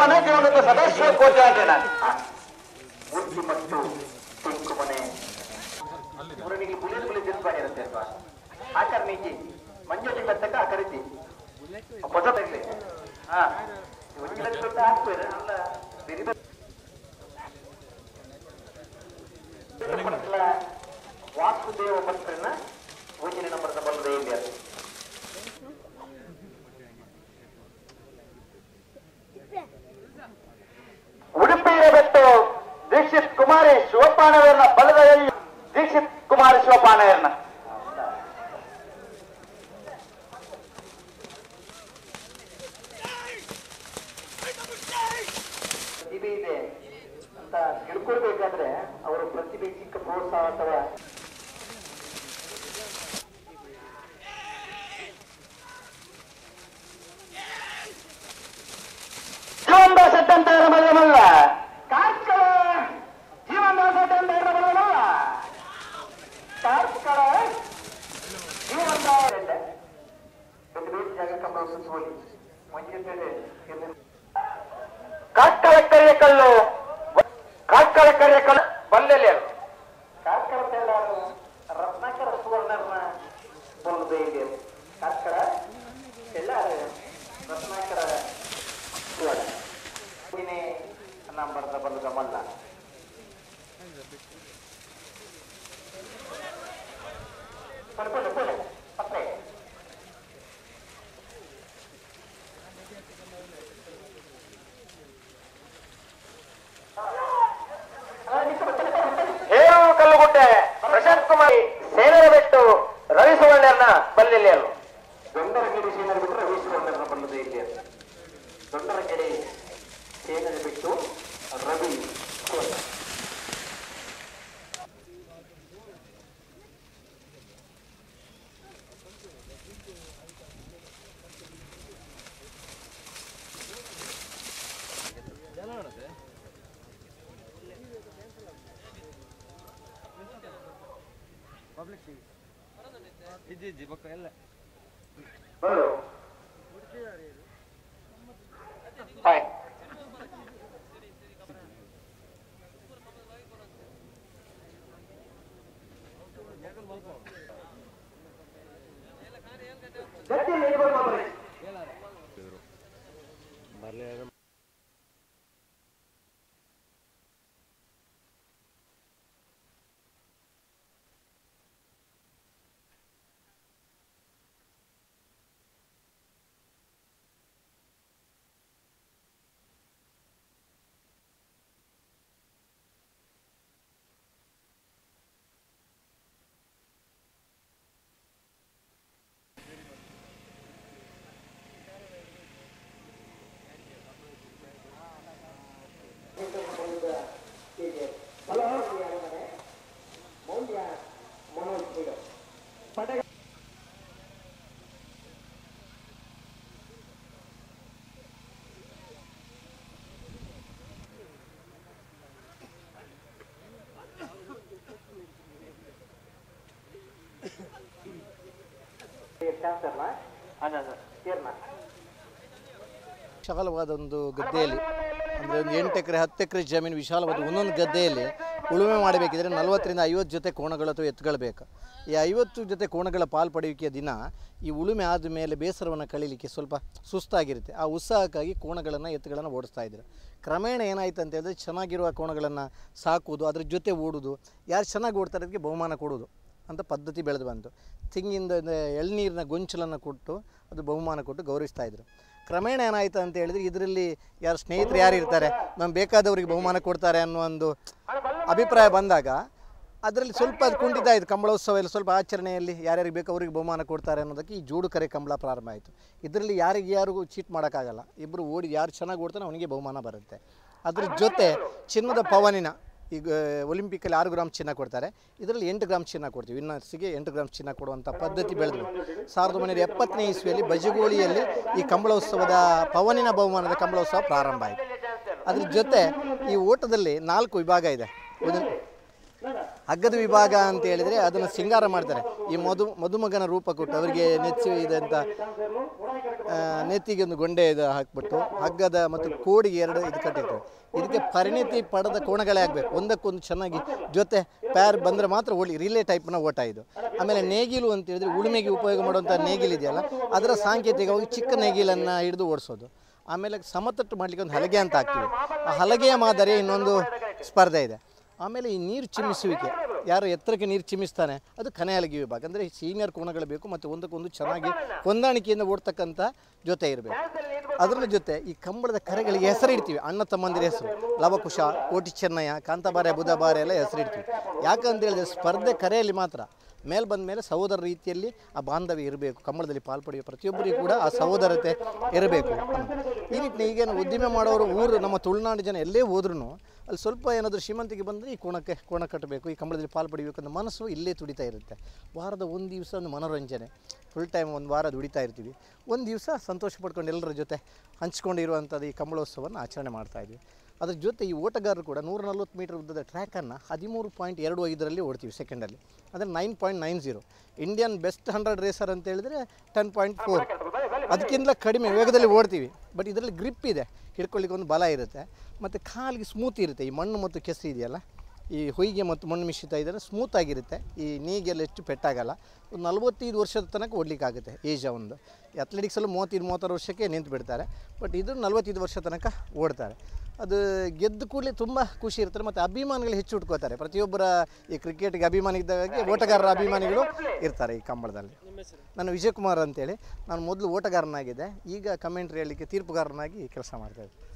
మన జీవనకు సదస్సు కోచాంటిన ಉಂಚಿ ಮತ್ತು ತೆಂಕು ಮನೆ ಊರನಿಗೆ ಬುಲೆಟ್ ಬುಲೆಟ್ ದಿಸ್ಬಾಣಿ ಇರುತ್ತೆ ಅಲ್ವಾ ಆ ಕಾರಣಕ್ಕೆ ಮಂಜುಟಿ ಬರ್ತಕ್ಕ ಆ ಕರಿತಿ ಹೊಸ ತೆಗ್ಲಿ ಹಾ ಒಂದು ಲಕ್ಷ ರೂಪಾಯಿ ಹಾಕ್ಬೇರೆ ಅಲ್ಲ ಬೇರೆ ಬೇರೆ ಪಟ್ಲ ವಾಸುದೇವ ಭಟ್ರನ್ನ ಒಂದಿನ ನಂಬರ್ದ ಬಂದದೇ ಇಲ್ಲಿ ಅದು ಉಡುಪಿಯ ಬಿಟ್ಟು ದೀಕ್ಷಿತ್ ಕುಮಾರಿ ಶಿವಪಾಣವರನ್ನ ಬಲದಲ್ಲಿ ದೀಕ್ಷಿತ್ ಕುಮಾರಿ ಶಿವಪಾಣವರನ್ನ ಪ್ರತಿಭೆ ಇದೆ ಅಂತ ತಿಳ್ಕೊಳ್ಬೇಕಾದ್ರೆ ಅವರ ಪ್ರತಿಭೆ ಚಿಕ್ಕ ಪ್ರೋತ್ಸಾಹ ಅಥವಾ ಜೀವನದಾಸ ಅಂತ ಇರಬಲ್ಲವಲ್ಲ ಕಾರ್ಕಳ ಜೀವನದಾಸ ಅಂತ ಇರಬಲ್ಲವಲ್ಲ ಕಾರ್ಕಳ ಜೀವನದಾಸ ಪ್ರತಿಭೆ ಜಾಗ ಕಂಬ ಸುತ್ತುವಳಿ ಮಂಜುತ್ತೇನೆ ಕಾಕ್ಕಳ ಕರಿಯ ಕಲ್ಲು ಕಾಕ್ಕಳ ಕರಿಯ ಕಲ್ಲು ಬಲ್ಲೆಲೆ ಅದು. ಕಾರ್ಕಳ ತೇಲಾರು ರತ್ನಾಕರ ಸುವರ್ಣರ್ನ ಬಲ್ಲದೆ ಇದೆ ಕಾರ್ಕಳ ಎಲ್ಲಾರು ರತ್ನಾಕರ ಸುವರ್ಣ ಇನ್ನೇ ನಂಬರ್ದ ಬಲ್ಲದ ಮಲ್ಲ ಪಡ್ಕೊಳ್ಳಿ ಪಡ್ಕೊಳ್ಳಿ ಪತ್ತೆ ಹೇರು ಕಲ್ಲುಗುಡ್ಡೆ ಪ್ರಶಾಂತ್ ಕುಮಾರಿ ಸೇನರ ಬಿಟ್ಟು ರವಿ ಸುವರ್ಣರ್ನ ಬಲ್ಲೆಲೆ ಅಲ್ವ ದೊಂಡರಗೆರೆ ಸೇನರು ಬಿಟ್ಟು ರವೀಶ್ ವರ್ಣರ್ನ ಬಲ್ಲದೆ ಇದೆ ದೊಂಡರಗೆರೆ ಸೇನರು ಬಿಟ್ಟು ರವಿ ಸುವರ್ಣ ಬರು ಹಾಯ್ ಗಟ್ಟಿ ಲೇಬರ್ ಮಾಡ್ರಿ ಚಾನ್ಸರ್ನ ಏರ್ನ ವಿಶಾಲವಾದ ಒಂದು ಗದ್ದೆಯಲ್ಲಿ ಅಂದರೆ ಒಂದು ಎಂಟು ಎಕರೆ ಹತ್ತು ಎಕರೆ ಜಮೀನು ವಿಶಾಲವಾದ ಒಂದೊಂದು ಗದ್ದೆಯಲ್ಲಿ ಉಳುಮೆ ಮಾಡಬೇಕಿದ್ರೆ ನಲವತ್ತರಿಂದ ಐವತ್ತು ಜೊತೆ ಕೋಣಗಳು ಅಥವಾ ಎತ್ತುಗಳು ಬೇಕು ಈ ಐವತ್ತು ಜೊತೆ ಕೋಣಗಳ ಪಾಲ್ಪಡುವಿಕೆಯ ದಿನ ಈ ಉಳುಮೆ ಆದ ಮೇಲೆ ಬೇಸರವನ್ನು ಕಳೀಲಿಕ್ಕೆ ಸ್ವಲ್ಪ ಸುಸ್ತಾಗಿರುತ್ತೆ ಆ ಉತ್ಸಾಹಕ್ಕಾಗಿ ಕೋಣಗಳನ್ನು ಎತ್ತುಗಳನ್ನು ಓಡಿಸ್ತಾ ಇದ್ರು ಕ್ರಮೇಣ ಏನಾಯ್ತು ಅಂತ ಹೇಳಿದ್ರೆ ಚೆನ್ನಾಗಿರುವ ಕೋಣಗಳನ್ನು ಸಾಕುವುದು ಅದ್ರ ಜೊತೆ ಓಡುವುದು ಯಾರು ಚೆನ್ನಾಗಿ ಓಡ್ತಾರೆ ಅದಕ್ಕೆ ಬಹುಮಾನ ಕೊಡುವುದು ಅಂತ ಪದ್ಧತಿ ಬೆಳೆದು ಬಂತು ತೆಂಗಿಂದ ಎಳ್ನೀರಿನ ಗೊಂಚಲನ್ನು ಕೊಟ್ಟು ಅದು ಬಹುಮಾನ ಕೊಟ್ಟು ಗೌರವಿಸ್ತಾ ಇದ್ರು ಕ್ರಮೇಣ ಏನಾಯ್ತು ಅಂತ ಹೇಳಿದ್ರೆ ಇದರಲ್ಲಿ ಯಾರು ಸ್ನೇಹಿತರು ಯಾರು ಇರ್ತಾರೆ ನಮ್ಗೆ ಬೇಕಾದವರಿಗೆ ಬಹುಮಾನ ಕೊಡ್ತಾರೆ ಅನ್ನೋ ಒಂದು ಅಭಿಪ್ರಾಯ ಬಂದಾಗ ಅದರಲ್ಲಿ ಸ್ವಲ್ಪ ಅದು ಕುಂಠಿತ ಆಯಿತು ಕಂಬಳೋತ್ಸವ ಎಲ್ಲ ಸ್ವಲ್ಪ ಆಚರಣೆಯಲ್ಲಿ ಯಾರ್ಯಾರಿಗೆ ಬೇಕು ಅವರಿಗೆ ಬಹುಮಾನ ಕೊಡ್ತಾರೆ ಅನ್ನೋದಕ್ಕೆ ಈ ಜೋಡು ಕರೆ ಕಂಬಳ ಪ್ರಾರಂಭ ಆಯಿತು ಇದರಲ್ಲಿ ಯಾರಿಗೆ ಯಾರಿಗೂ ಚೀಟ್ ಮಾಡೋಕ್ಕಾಗಲ್ಲ ಇಬ್ಬರು ಓಡಿ ಯಾರು ಚೆನ್ನಾಗಿ ಓಡ್ತಾನೆ ಅವನಿಗೆ ಬಹುಮಾನ ಬರುತ್ತೆ ಅದ್ರ ಜೊತೆ ಚಿನ್ನದ ಪವನಿನ ಈಗ ಒಲಿಂಪಿಕಲ್ಲಿ ಆರು ಗ್ರಾಮ್ ಚಿನ್ನ ಕೊಡ್ತಾರೆ ಇದರಲ್ಲಿ ಎಂಟು ಗ್ರಾಮ್ ಚಿನ್ನ ಕೊಡ್ತೀವಿ ವಿನ್ನರ್ಸಿಗೆ ಎಂಟು ಗ್ರಾಮ್ ಚಿನ್ನ ಕೊಡುವಂಥ ಪದ್ಧತಿ ಬೆಳೆದು ಸಾವಿರದ ಒಂಬೈನೂರ ಎಪ್ಪತ್ತನೇ ಇಸ್ವಿಯಲ್ಲಿ ಬಜಗೋಳಿಯಲ್ಲಿ ಈ ಕಂಬಳೋತ್ಸವದ ಪವನಿನ ಬಹುಮಾನದ ಕಂಬಳೋತ್ಸವ ಪ್ರಾರಂಭ ಆಯಿತು ಅದ್ರ ಜೊತೆ ಈ ಓಟದಲ್ಲಿ ನಾಲ್ಕು ವಿಭಾಗ ಇದೆ ಒಂದು ಹಗ್ಗದ ವಿಭಾಗ ಅಂತ ಹೇಳಿದರೆ ಅದನ್ನು ಸಿಂಗಾರ ಮಾಡ್ತಾರೆ ಈ ಮಧು ಮದುಮಗನ ರೂಪ ಕೊಟ್ಟು ಅವರಿಗೆ ನೆಚ್ಚಿ ಇದಂತ ಆ, ನೆತ್ತಿಗೆ ಒಂದು ಗೊಂಡೆ ಇದು ಹಾಕ್ಬಿಟ್ಟು ಹಗ್ಗದ ಮತ್ತು ಕೋಡಿಗೆ ಎರಡು ಇದು ಕಟ್ಟಿರ್ತಾರೆ ಇದಕ್ಕೆ ಪರಿಣಿತಿ ಪಡೆದ ಕೋಣಗಳೇ ಆಗಬೇಕು ಒಂದಕ್ಕೊಂದು ಚೆನ್ನಾಗಿ ಜೊತೆ ಪ್ಯಾರ್ ಬಂದರೆ ಮಾತ್ರ ಓಡಿ ರಿಲೇ ಟೈಪ್ನ ಓಟ ಇದು ಆಮೇಲೆ ನೇಗಿಲು ಅಂತ ಹೇಳಿದ್ರೆ ಉಳುಮೆಗೆ ಉಪಯೋಗ ಮಾಡುವಂಥ ನೇಗಿಲು ಇದೆಯಲ್ಲ ಅದರ ಸಾಂಕೇತಿಕವಾಗಿ ಚಿಕ್ಕ ನೇಗಿಲನ್ನು ಹಿಡಿದು ಓಡಿಸೋದು ಆಮೇಲೆ ಸಮತಟ್ಟು ಮಾಡಲಿಕ್ಕೆ ಒಂದು ಹಲಗೆ ಅಂತ ಹಾಕ್ತೀವಿ ಆ ಹಲಗೆಯ ಮಾದರಿ ಇನ್ನೊಂದು ಸ್ಪರ್ಧೆ ಇದೆ ಆಮೇಲೆ ಈ ನೀರು ಚಿಮ್ಮಿಸುವಿಕೆ ಯಾರು ಎತ್ತರಕ್ಕೆ ನೀರು ಚಿಮ್ಮಿಸ್ತಾನೆ ಅದು ಕನೆ ಹಲಗೆ ವಿಭಾಗ ಅಂದರೆ ಸೀನಿಯರ್ ಕೋಣಗಳು ಬೇಕು ಮತ್ತು ಒಂದಕ್ಕೊಂದು ಚೆನ್ನಾಗಿ ಹೊಂದಾಣಿಕೆಯಿಂದ ಓಡ್ತಕ್ಕಂಥ ಜೊತೆ ಇರಬೇಕು ಅದರ ಜೊತೆ ಈ ಕಂಬಳದ ಕರೆಗಳಿಗೆ ಹೆಸರು ಇಡ್ತೀವಿ ಅಣ್ಣ ತಮ್ಮಂದಿರ ಹೆಸರು ಲವಕುಶ ಕೋಟಿ ಚೆನ್ನಯ್ಯ ಕಾಂತಬಾರೆ ಬುಧಬಾರೆ ಎಲ್ಲ ಹೆಸರು ಇಡ್ತೀವಿ ಯಾಕಂತ ಹೇಳಿದ್ರೆ ಸ್ಪರ್ಧೆ ಕರೆಯಲ್ಲಿ ಮಾತ್ರ ಮೇಲೆ ಬಂದ ಮೇಲೆ ಸಹೋದರ ರೀತಿಯಲ್ಲಿ ಆ ಬಾಂಧವ್ಯ ಇರಬೇಕು ಕಂಬಳದಲ್ಲಿ ಪಾಲ್ಪಡೆಯುವ ಪ್ರತಿಯೊಬ್ಬರಿಗೂ ಕೂಡ ಆ ಸಹೋದರತೆ ಇರಬೇಕು ಈ ನಿಟ್ಟಿನ ಈಗೇನು ಉದ್ದಿಮೆ ಮಾಡೋರು ಊರು ನಮ್ಮ ತುಳುನಾಡು ಜನ ಎಲ್ಲೇ ಹೋದ್ರೂ ಅಲ್ಲಿ ಸ್ವಲ್ಪ ಏನಾದರೂ ಶ್ರೀಮಂತಿಗೆ ಬಂದರೆ ಈ ಕೋಣಕ್ಕೆ ಕೋಣ ಕಟ್ಟಬೇಕು ಈ ಕಂಬಳದಲ್ಲಿ ಪಾಲ್ಪಡಬೇಕು ಅನ್ನೋ ಮನಸ್ಸು ಇಲ್ಲೇ ತುಡಿತಾ ಇರುತ್ತೆ ವಾರದ ಒಂದು ದಿವಸ ಒಂದು ಮನೋರಂಜನೆ ಫುಲ್ ಟೈಮ್ ಒಂದು ವಾರ ದುಡಿತಾ ಇರ್ತೀವಿ ಒಂದು ದಿವಸ ಸಂತೋಷ ಪಡ್ಕೊಂಡು ಎಲ್ಲರ ಜೊತೆ ಹಂಚ್ಕೊಂಡಿರುವಂಥದ್ದು ಈ ಕಂಬಳೋತ್ಸವವನ್ನು ಆಚರಣೆ ಮಾಡ್ತಾ ಇದ್ವಿ ಅದ್ರ ಜೊತೆ ಈ ಓಟಗಾರರು ಕೂಡ ನೂರ ನಲ್ವತ್ತು ಮೀಟರ್ ಉದ್ದದ ಟ್ರ್ಯಾಕನ್ನು ಹದಿಮೂರು ಪಾಯಿಂಟ್ ಎರಡು ಐದರಲ್ಲಿ ಓಡ್ತೀವಿ ಸೆಕೆಂಡಲ್ಲಿ ಅಂದರೆ nine point nine zero Indian best hundred racer ಅಂತ ಹೇಳಿದ್ರೆ ಟೆನ್ ಪಾಯಿಂಟ್ ಫೋರ್ ಅದಕ್ಕಿಂತ ಕಡಿಮೆ ವೇಗದಲ್ಲಿ ಓಡ್ತೀವಿ ಬಟ್ ಇದರಲ್ಲಿ ಗ್ರಿಪ್ ಇದೆ ಹಿಡ್ಕೊಳ್ಳಿಕ್ಕೆ ಒಂದು ಬಲ ಇರುತ್ತೆ ಮತ್ತು ಕಾಲಿಗೆ ಸ್ಮೂತ್ ಇರುತ್ತೆ ಈ ಮಣ್ಣು ಮತ್ತು ಕೆಸರು ಇದೆಯಲ್ಲ ಈ ಹೊಯ್ಗೆ ಮತ್ತು ಮಣ್ಣು ಮಿಶ್ರಿತ ಇದ್ದರೆ ಸ್ಮೂತ್ ಆಗಿರುತ್ತೆ ಈ ನೀಗೆಲ್ಲ ಹೆಚ್ಚು ಪೆಟ್ಟಾಗಲ್ಲ ಒಂದು ನಲ್ವತ್ತೈದು ವರ್ಷದ ತನಕ ಓಡಲಿಕ್ಕಾಗುತ್ತೆ ಏಜ್ ಒಂದು ಅಥ್ಲೆಟಿಕ್ಸಲ್ಲೂ ಮೂವತ್ತೈದು ಮೂವತ್ತಾರು ವರ್ಷಕ್ಕೆ ನಿಂತು ಬಿಡ್ತಾರೆ ಬಟ್ ಇದು ನಲ್ವತ್ತೈದು ವರ್ಷ ತನಕ ಓಡ್ತಾರೆ ಅದು ಗೆದ್ದ ಕೂಡಲೇ ತುಂಬ ಖುಷಿ ಇರ್ತಾರೆ ಮತ್ತು ಅಭಿಮಾನಿಗಳು ಹೆಚ್ಚು ಉಟ್ಕೋತಾರೆ ಪ್ರತಿಯೊಬ್ಬರ ಈ ಕ್ರಿಕೆಟ್ಗೆ ಅಭಿಮಾನಿ ಇದ್ದಾಗೆ ಓಟಗಾರರ ಅಭಿಮಾನಿಗಳು ಇರ್ತಾರೆ ಈ ಕಂಬಳದಲ್ಲಿ ನಾನು ವಿಜಯಕುಮಾರ್ ಅಂತೇಳಿ ನಾನು ಮೊದಲು ಓಟಗಾರನಾಗಿದ್ದೆ ಈಗ ಕಮೆಂಟ್ರಿ ಹೇಳಲಿಕ್ಕೆ ತೀರ್ಪುಗಾರನಾಗಿ ಕೆಲಸ ಮಾಡ್ತಾಯಿದ್ದೆ